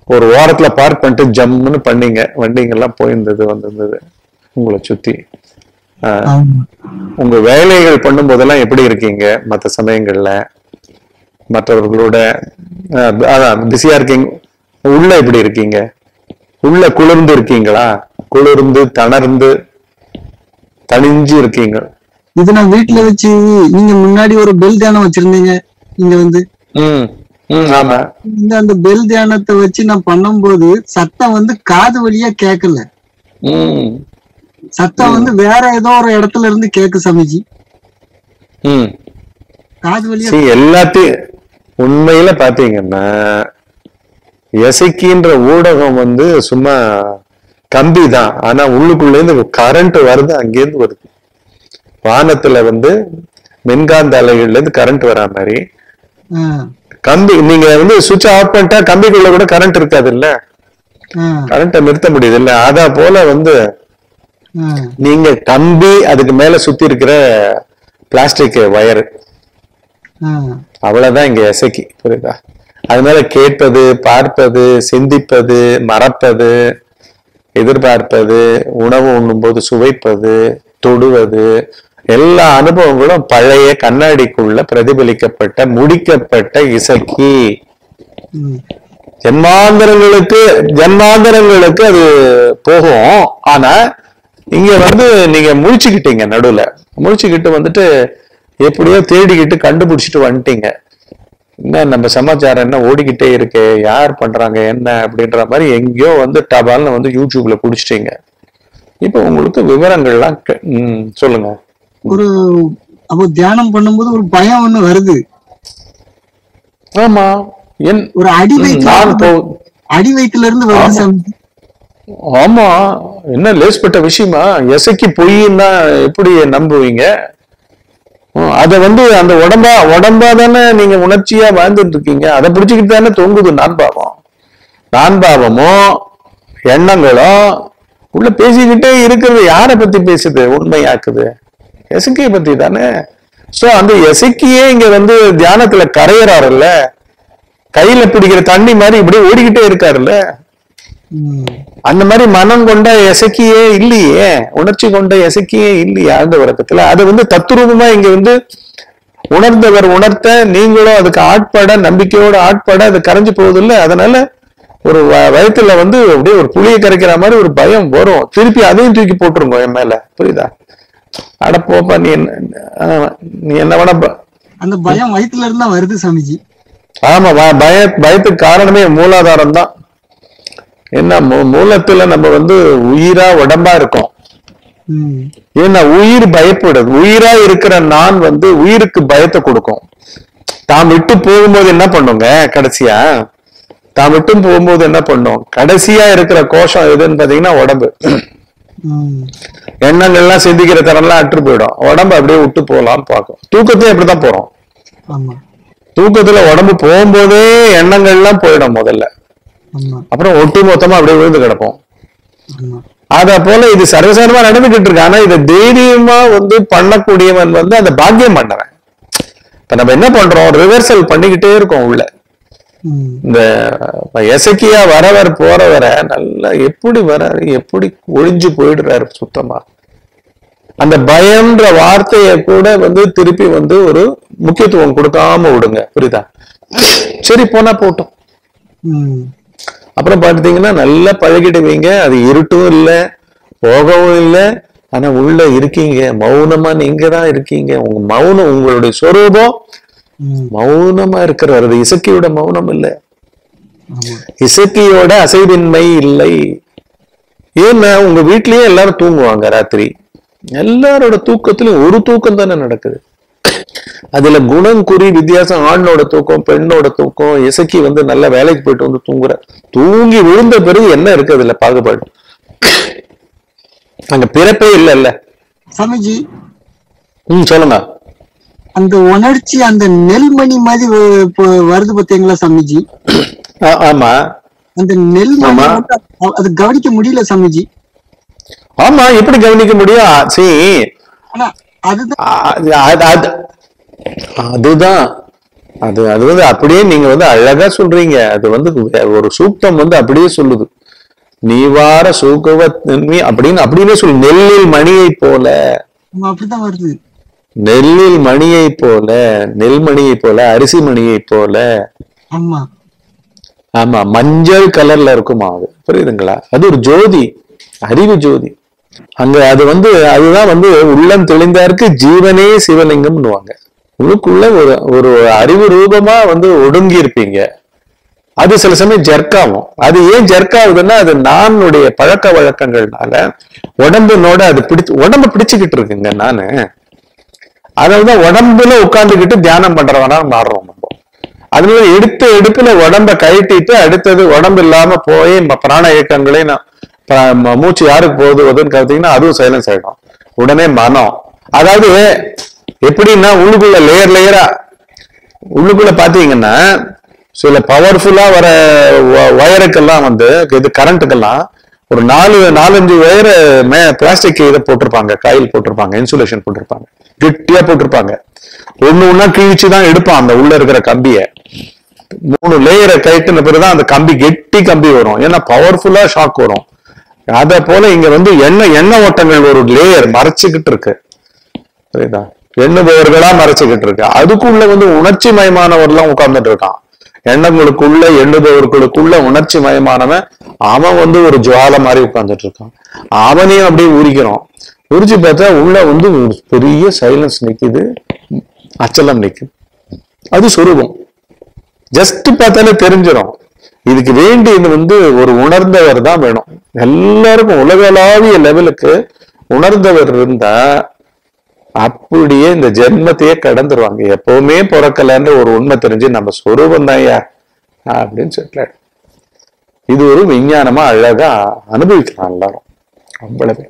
ஒரு ஓரத்துல பார்க் பண்ணிட்டு ஜம்முன்னு பண்ணீங்க வண்டிங்கெல்லாம் போயிருந்தது வந்திருந்தது உங்களை சுத்தி ஆஹ், ஆமா உங்க வேலைகள் பண்ணும் போதெல்லாம் எப்படி இருக்கீங்க மற்ற சமயங்கள்ல மற்றவர்களோட ஆஹ், அதான் பிஸியா இருக்கீங்க உள்ள எப்படி இருக்கீங்க உள்ள குளிர்ந்து இருக்கீங்களா குளிர்ந்து தணர்ந்து தணிஞ்சு இருக்கீங்க இது நான் வீட்டுல வச்சு நீங்க முன்னாடி ஒரு பெல் தியானம் வச்சிருந்தீங்க நீங்க வந்து ம் ம் ஆமா இந்த அந்த பெல் தியானத்தை வச்சு நான் பண்ணும்போது சத்தம் வந்து காது வழியா கேட்கல ம் சத்தம் வந்து வேற ஏதோ ஒரு இடத்துல இருந்து கேக்கு சமிஜி ம் காது வழியா See, எல்லாத்தையும் உண்மையில பாத்தீங்கன்னா எசைக்கின்ற ஊடகம் வந்து சும்மா கம்பி தான் ஆனா உள்ளுக்குள்ள இருந்து கரண்ட் வருது அங்கேருந்து வருது வானத்துல வந்து மின்காந்த அலைகள்ல இருந்து கரண்ட் வரா மாதிரி ஆ, கம்பி நீங்க வந்து சுவிட்ச் ஆஃப் பண்ணிட்டா கம்பிக்குள்ள கூட கரண்ட் இருக்காது இல்ல ஆ, கரண்ட்டை நிறுத்த முடியுது இல்ல அதா போல வந்து ஆ, நீங்க கம்பி அதுக்கு மேல சுத்தி இருக்கிற பிளாஸ்டிக் வயர் ஆ. அவ்வளவுதான் இங்க எசைக்கு புரியுதா அதனால கேட்பது பார்ப்பது சிந்திப்பது மறப்பது எதிர்பார்ப்பது உணவு உண்ணும்போது சுவைப்பது தொடுவது எல்லா அனுபவங்களும் பழைய கண்ணாடிக்குள்ள பிரதிபலிக்கப்பட்ட முடிக்கப்பட்ட இசைக்கு ம், ஜென்மாந்தரங்களுக்கு ஜென்மாந்தரங்களுக்கு அது போகும் ஆனா இங்க வந்து நீங்க முழிச்சுக்கிட்டீங்க நடுவுல முழிச்சுக்கிட்டு வந்துட்டு எப்படியோ தேடிக்கிட்டு கண்டுபிடிச்சிட்டு வந்துட்டீங்க என்ன நம்ம சமாச்சாரம் என்ன ஓடிக்கிட்டே இருக்கு யார் பண்றாங்க என்ன அப்படின்ற மாதிரி எங்கேயோ வந்து டபால்னு வந்து யூடியூப்ல புடிச்சிட்டீங்க இப்போ உங்களுக்கு விவரங்கள்லாம் க- ம், சொல்லுங்க ஒரு அப்போ தியானம் பண்ணும்போது ஒரு பயம் ஒண்ணு வருது ஆமா என் ஒரு அடி ம், வயிற்றுல நான் போ அடி வயிற்றுல இருந்து வருது சமிஜி ஆமா என்ன லேஸ்பட்ட விஷயமா எசைக்கு பொய்ன்னா எப்படி நம்புவீங்க ஹம், அத வந்து அந்த உடம்பா உடம்பா தானே நீங்க உணர்ச்சியா வாழ்ந்துட்டு இருக்கீங்க அதை பிடிச்சுக்கிட்டு தானே தொங்குது நான் பாவம் நான் பாவமும் எண்ணங்களும் உள்ள பேசிக்கிட்டே இருக்கிறது யாரை பத்தி பேசுது உண்மையாக்குது எசக்கிய பத்தி தானே சோ அந்த எசக்கியே இங்க வந்து தியானத்துல கரையறாருல்ல கையில பிடிக்கிற தண்ணி மாதிரி இப்படியே ஓடிக்கிட்டே இருக்காருல்ல ம், அந்த மாதிரி மனம் கொண்ட எசக்கியே இல்லையே உணர்ச்சி கொண்ட எசக்கியே இல்லையே ஆழ்ந்த உறக்கத்துல அது வந்து தத்துரூபமா இங்க வந்து உணர்ந்தவர் உணர்த்த நீங்களும் அதுக்கு ஆட்பட நம்பிக்கையோட ஆட்பட அது கரைஞ்சு போகுது இல்ல அதனால ஒரு வ- வயத்துல வந்து அப்படியே ஒரு புளியை கரைக்கிற மாதிரி ஒரு பயம் வரும் திருப்பி அதையும் தூக்கி போட்டுருங்க என் மேல புரியுதா அட போப்பா நீ என்ன ஆமா, நீ என்ன வேணா ப- அந்த பயம் வயிற்றுல இருந்தா வருது சாமிஜி ஆமா வ- பய பயத்துக்கு காரணமே மூலாதாரம் தான் என்ன மூ- மூலத்துல நம்ம வந்து உயிரா உடம்பா இருக்கோம் ம், ஏன்னா உயிர் பயப்படுது உயிரா இருக்கிற நான் வந்து உயிருக்கு பயத்தை கொடுக்கும் தாம் விட்டு போகும்போது என்ன பண்ணுங்க கடைசியா தாம் விட்டு போகும்போது என்ன பண்ணும் கடைசியா இருக்கிற கோஷம் எதுன்னு பாத்தீங்கன்னா உடம்பு ம், எண்ணங்கள்லாம் சிந்திக்கிற தரம்லாம் அற்று போயிடும் உடம்பு அப்படியே விட்டு போகலாம்னு பார்க்கும் தூக்கத்தையும் அப்படிதான் போறோம் ஆமா தூக்கத்துல உடம்பு போகும்போதே எண்ணங்கள்லாம் போயிடும் முதல்ல ஆமா அப்புறம் ஒட்டு மொத்தமா அப்படியே விழுந்து கிடப்போம் ஆமா அத போல இது சர்வசாரமா நடந்துகிட்டு இருக்கு ஆனா இதை தைரியமா வந்து பண்ணக்கூடியவன் வந்து அந்த பாக்கியம் பண்ணவன் இப்ப நம்ம என்ன பண்றோம் ரிவர்சல் பண்ணிக்கிட்டே இருக்கோம் உள்ள ம், இந்த எசக்கியா வரவர் போறவரை நல்லா எப்படி வராரு எப்படி ஒழிஞ்சு போயிடுறாரு சுத்தமா அந்த பயம்ன்ற வார்த்தையை கூட வந்து திருப்பி வந்து ஒரு முக்கியத்துவம் கொடுக்காம விடுங்க புரியுதா சரி போனா போட்டோம் ம், அப்புறம் பார்த்தீங்கன்னா நல்லா பழகிடுவீங்க அது இருட்டும் இல்லை போகவும் இல்லை ஆனா உள்ள இருக்கீங்க மௌனமா நீங்க தான் இருக்கீங்க உங்க மௌனம் உங்களுடைய சொரூபம் ம், மௌனமா இருக்கிறார் அது இசக்கியோட மௌனம் இல்லை ஆமா இசக்கியோட அசைவின்மை இல்லை ஏன்னா உங்க வீட்லயே எல்லாரும் தூங்குவாங்க ராத்திரி எல்லாரோட தூக்கத்திலும் ஒரு தூக்கம் தானே நடக்குது அதுல குணம் குறி வித்தியாசம் ஆணோட தூக்கம் பெண்ணோட தூக்கம் இசக்கி வந்து நல்ல வேலைக்கு போயிட்டு வந்து தூங்குற தூங்கி விழுந்த பிறகு என்ன இருக்கு அதுல பாகுபாடு அங்க பிறப்பே இல்லைல்ல சாமிஜி ம் சொல்லுங்க அந்த உணர்ச்சி அந்த நெல்மணி மாதிரி வ- இப்போ வருது பாத்தீங்களா சாமிஜி ஆ- ஆமா அந்த நெல்மணி ஆமா. வந்து அ- அது கவனிக்க முடியல சாமிஜி ஆமா எப்படி கவனிக்க முடியும் சரி ஆனா அதுதான் அது- அது- அது- அதுதான் அது அது வந்து அப்படியே நீங்க வந்து அழகா சொல்றீங்க அது வந்து ஒரு சூக்தம் வந்து அப்படியே சொல்லுது நீவார சூகவத்மி அப்படின்னு அப்படியே சொல்லு நெல்லில் மணியை போல ஆமா, அப்படித்தான் வருது நெல்லில் மணியை போல நெல்மணியை போல அரிசி மணியை போல ஆமா ஆமா மஞ்சள் கலர்ல இருக்குமா அது புரியுதுங்களா அது ஒரு ஜோதி அறிவு ஜோதி அங்க அது வந்து அதுதான் வந்து உள்ளம் தெளிந்தாருக்கு ஜீவனே சிவலிங்கம்னுவாங்க உள்ளுக்குள்ள ஒரு ஒரு அறிவு ரூபமா வந்து ஒடுங்கி இருப்பீங்க அது சில சமயம் ஜெர்க்காகும் அது ஏன் ஜெர்க் ஆகுதுன்னா அது நானுடைய பழக்க வழக்கங்கள்னால உடம்புனோட அது பிடிச்சு உடம்பு பிடிச்சுக்கிட்டு இருக்குங்க நானு அதனாலதான் உடம்புல உட்கார்ந்துக்கிட்டு தியானம் பண்றவனா மாறுறோம் நம்ம அதனால எடுத்த எடுப்புல உடம்ப கழட்டிட்டு அடுத்தது உடம்பு இல்லாம போய் ம- பிராண இயக்கங்களே நான் ப- ம- மூச்சு யாருக்கு போகுதுன்னு பார்த்தீங்கன்னா அதுவும் சைலன்ஸ் ஆயிடும் உடனே மனம் அதாவது எப்படின்னா உள்ளுக்குள்ள லேயர் லேயரா உள்ளுக்குள்ள பாத்தீங்கன்னா சில பவர்ஃபுல்லா வர வ- வயருக்கெல்லாம் வந்து இது கரண்ட்டுக்கெல்லாம் ஒரு நாலு நாலஞ்சு வயர மே பிளாஸ்டிக் இதை போட்டிருப்பாங்க காயில் போட்டிருப்பாங்க இன்சுலேஷன் போட்டிருப்பாங்க கெட்டியா போட்டிருப்பாங்க ஒண்ணு ஒண்ணா கிழிச்சு தான் எடுப்பான் அந்த உள்ள இருக்கிற கம்பிய மூணு லேயரை கயிட்டுன பிறகுதான் அந்த கம்பி கெட்டி கம்பி வரும் ஏன்னா பவர்ஃபுல்லா ஷாக் வரும் அத போல இங்க வந்து எண்ணெய் எண்ணெய் ஓட்டங்கள் ஒரு லேயர் மறைச்சுக்கிட்டு இருக்கு புரியுதா எண்ணுபவர்களா மறைச்சுக்கிட்டு இருக்கு அதுக்குள்ள வந்து உணர்ச்சி மயமானவர்லாம் உட்கார்ந்துட்டு இருக்கான் எண்ணங்களுக்குள்ள எண்ணுபவர்களுக்குள்ள உணர்ச்சி மயமானவன் அவன் வந்து ஒரு ஜுவாலை மாதிரி உட்கார்ந்துட்டு இருக்கான் அவனையும் அப்படியே உரிக்கிறோம் உரிச்சு பார்த்தா உள்ள வந்து ஒரு பெரிய சைலன்ஸ் நிக்குது அச்சலம் நிக்குது அது சொரூபம் ஜஸ்ட் பார்த்தாலே தெரிஞ்சிடும் இதுக்கு வேண்டியது வந்து ஒரு உணர்ந்தவர் தான் வேணும் எல்லாருக்கும் உலகளாவிய லெவலுக்கு உணர்ந்தவர் இருந்தா அப்படியே இந்த ஜென்மத்தையே கடந்துருவாங்க எப்பவுமே பிறக்கலன்ற ஒரு உண்மை தெரிஞ்சு நம்ம சொரூபம் தான்யா அப்படின்னு சொல்லிட்டாரு இது ஒரு விஞ்ஞானமா அழகா அனுபவிக்கலாம் எல்லாரும் அவ்வளவு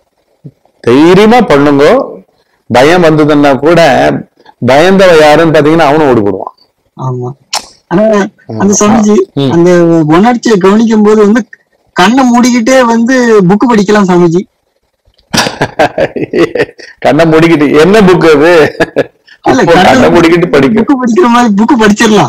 தைரியமா பண்ணுங்க பயம் வந்ததுன்னா கூட பயந்தவ யாருன்னு பாத்தீங்கன்னா அவனும் ஓடி போடுவான் ஆமா ஆனா அந்த சமைச்சு அந்த உணர்ச்சியை கவனிக்கும் போது வந்து கண்ணை மூடிக்கிட்டே வந்து புக் படிக்கலாம் சாமிஜி கண்ணை மூடிக்கிட்டு என்ன புக் அது இல்ல, அப்போ கண்ணை கண்ணை மூடிக்கிட்டு படிக்கும் புக் படிக்கிற மாதிரி புக் படிச்சிடலாம்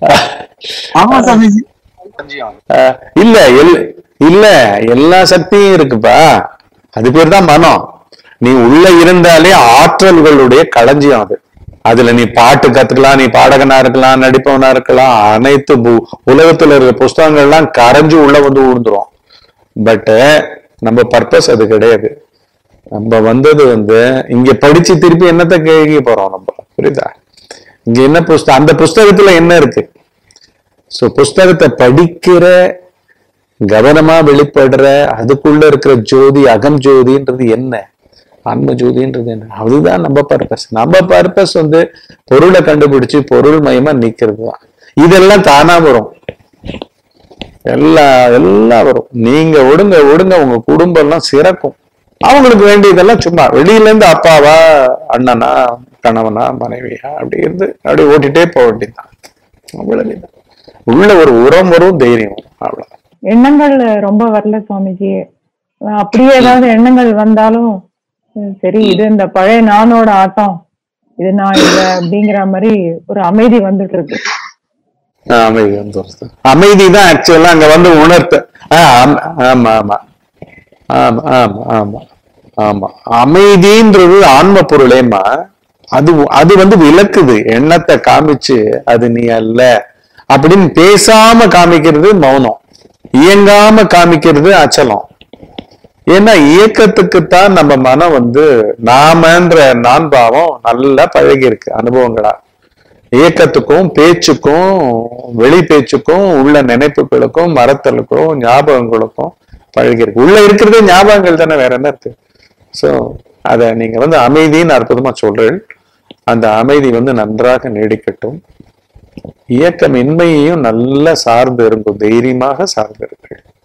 ஆமா சாமிஜி அஹ் இல்ல எல்- இல்ல எல்லா சக்தியும் இருக்குப்பா அது பேர் தான் மனம் நீ உள்ள இருந்தாலே ஆற்றல்களுடைய களஞ்சியம் அது அதுல நீ பாட்டு கத்துக்கலாம் நீ பாடகனா இருக்கலாம் நடிப்பவனா இருக்கலாம் அனைத்து பு- உலகத்துல இருக்க புஸ்தகங்கள்லாம் கரைஞ்சு உள்ள வந்து விழுந்துரும் பட் நம்ம பர்பஸ் அது கிடையாது நம்ம வந்தது வந்து இங்க படிச்சு திருப்பி என்னத்த கேட்க போறோம் நம்ம புரியுதா இங்க என்ன புஸ்தகம் அந்த புஸ்தகத்துல என்ன இருக்கு சோ புஸ்தகத்தை படிக்கிற கவனமா வெளிப்படுற அதுக்குள்ள இருக்கிற ஜோதி அகம் ஜோதின்றது என்ன ஆன்ம ஜோதின்றது என்ன அதுதான் நம்ம பர்பஸ் நம்ம பர்பஸ் வந்து பொருளை கண்டுபிடிச்சு பொருள் மயமா நிக்கிறது தான் இதெல்லாம் தானா வரும் எல்லாம் எல்லாம் வரும் நீங்க ஒடுங்க ஒடுங்க உங்க குடும்பம் எல்லாம் சிறக்கும் அவங்களுக்கு வேண்டியதெல்லாம் சும்மா வெளியில இருந்து அப்பாவா அண்ணனா கணவனா மனைவியா அப்படி இருந்து அப்படி ஓட்டிட்டே போக வேண்டியதுதான் அவ்வளவுதான் உள்ள ஒரு உரம் வரும் தைரியம் வரும். அவ்வளவுதான் எண்ணங்கள் ரொம்ப வரல சுவாமிஜி அஹ் அப்படியே ஏதாவது எண்ணங்கள் வந்தாலும் உம் சரி இது இந்த பழைய நானோட ஆட்டம் இது நான் இல்ல அப்படிங்கிற மாதிரி ஒரு அமைதி வந்துட்டு இருக்கு ஆஹ் அமைதி வந்து வருது. அமைதி தான் ஆக்சுவலா அங்க வந்து உணர்த்த ஆஹ் ஆமா ஆமா ஆமா ஆமா ஆமா ஆமா ஆமா அமைதின்றது ஆன்ம பொருளேம்மா அது அது வந்து விளக்குது எண்ணத்தை காமிச்சு அது நீ அல்ல அப்படின்னு பேசாம காமிக்கிறது மௌனம் இயங்காம காமிக்கிறது அச்சலம் ஏன்னா இயக்கத்துக்குத்தான் நம்ம மனம் வந்து நாமன்ற நான் பாவம் நல்லா பழகி இருக்கு அனுபவங்களா இயக்கத்துக்கும் பேச்சுக்கும் வெளி பேச்சுக்கும் உள்ள நினைப்புகளுக்கும் மறத்தலுக்கும் ஞாபகங்களுக்கும் பழகி இருக்கு உள்ள இருக்கிறதே ஞாபகங்கள் தானே வேற என்ன இருக்கு சோ அத நீங்க வந்து அமைதின்னு அற்புதமா சொல்றீர்கள் அந்த அமைதி வந்து நன்றாக நீடிக்கட்டும் இயக்கமின்மையையும் நல்லா சார்ந்து இருக்கும் தைரியமாக சார்ந்து இருக்கு